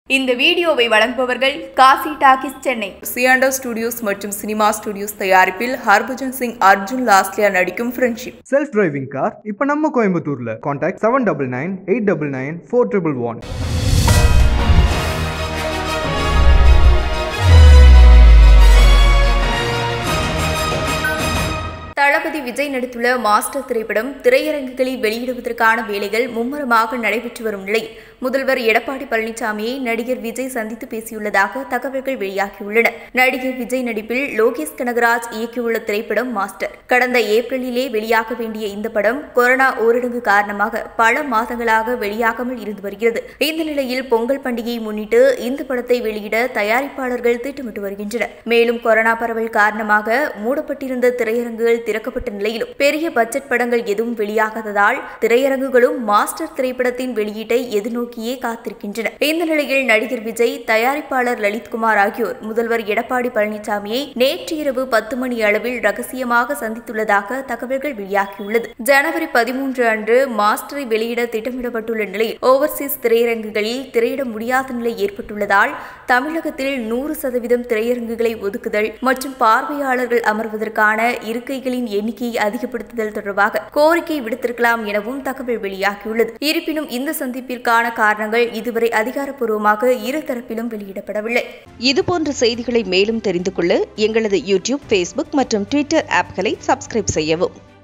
இந்த வீடியோவை வழங்குபவர்கள் காசி டாக்கிஸ் சென்னை சியாண்டோ ஸ்டுடியோஸ் மற்றும் சினிமா ஸ்டுடியோஸ் தயாரிப்பில் ஹர்பஜன் சிங் அர்ஜுன் லாஸ்லியா நடிக்கும் ஃப்ரெண்ட்ஷிப் செல்ஃப் டிரைவிங் கார் இப்போ நம்ம கோயம்புத்தூர்ல contact seven double nine eight double nine four triple one Thalapathy Vijay நடித்துள்ள மாஸ்டர் திரைப்படம் திரையரங்குகளில் வெளியிடுவதற்கான வேலைகள் மும்முரமாக நடைபெற்று வரும் நிலையில் முதல்வர் எடப்பாடி பழனிசாமியை நடிகர் விஜய் சந்தித்து பேசியுள்ளதாக தகவல்கள் வெளியாகியுள்ளன நடிகர் விஜய் நடிப்பில் லோகேஷ் கனகராஜ் இயக்கியுள்ள திரைப்படம் மாஸ்டர் கடந்த ஏப்ரலிலே வெளியாக வேண்டிய இந்த படம் கொரோனா ஊரடங்கு காரணமாக பல மாதங்களாக வெளியாகாமல் இருந்து வருகிறது இந்த நிலையில் பொங்கல் பண்டிகையை முன்னிட்டு இந்த படத்தை வெளியிட தயாரிப்பாளர்கள் திட்டமிட்டு வருகின்றனர் மேலும் கொரோனா பரவல் காரணமாக மூடப்பட்டிருந்த திரையரங்குகள் திறக்கப்பட்ட நிலையிலும் பெரிய பட்ஜெட் படங்கள் எதுவும் வெளியாகாததால் திரையரங்குகளும் மாஸ்டர் திரைப்படத்தின் வெளியீட்டை எதிர்நோக்கியே காத்திருக்கின்றன இந்த நிலையில் நடிகர் விஜய் தயாரிப்பாளர் லலித்குமார் ஆகியோர் முதல்வர் எடப்பாடி பழனிசாமியை நேற்று இரவு பத்து மணி அளவில் ரகசியமாக சந்தித்துள்ளதாக தகவல்கள் வெளியாகியுள்ளது ஜனவரி பதிமூன்று அன்று மாஸ்டரை வெளியிட திட்டமிடப்பட்டுள்ள நிலையில் ஓவர்சீஸ் திரையரங்குகளில் திரையிட முடியாத நிலை ஏற்பட்டுள்ளதால் தமிழகத்தில் நூறு சதவீதம் திரையரங்குகளை ஒதுக்குதல் மற்றும் பார்வையாளர்கள் அமர்வதற்கான இருக்கைகளின் எண்ணிக்கையை அதிகப்படுத்துதல் தொடர்பாக கோரிக்கை விடுத்திருக்கலாம் எனவும் தகவல் வெளியாகியுள்ளது இருப்பினும் இந்த சந்திப்பிற்கான காரணங்கள் இதுவரை அதிகாரப்பூர்வமாக இரு தரப்பிலும் வெளியிடப்படவில்லை இதுபோன்ற செய்திகளை மேலும் தெரிந்து கொள்ள எங்களது யூடியூப் ஃபேஸ்புக் மற்றும் ட்விட்டர் ஆப்களை சப்ஸ்கிரைப் செய்யவும்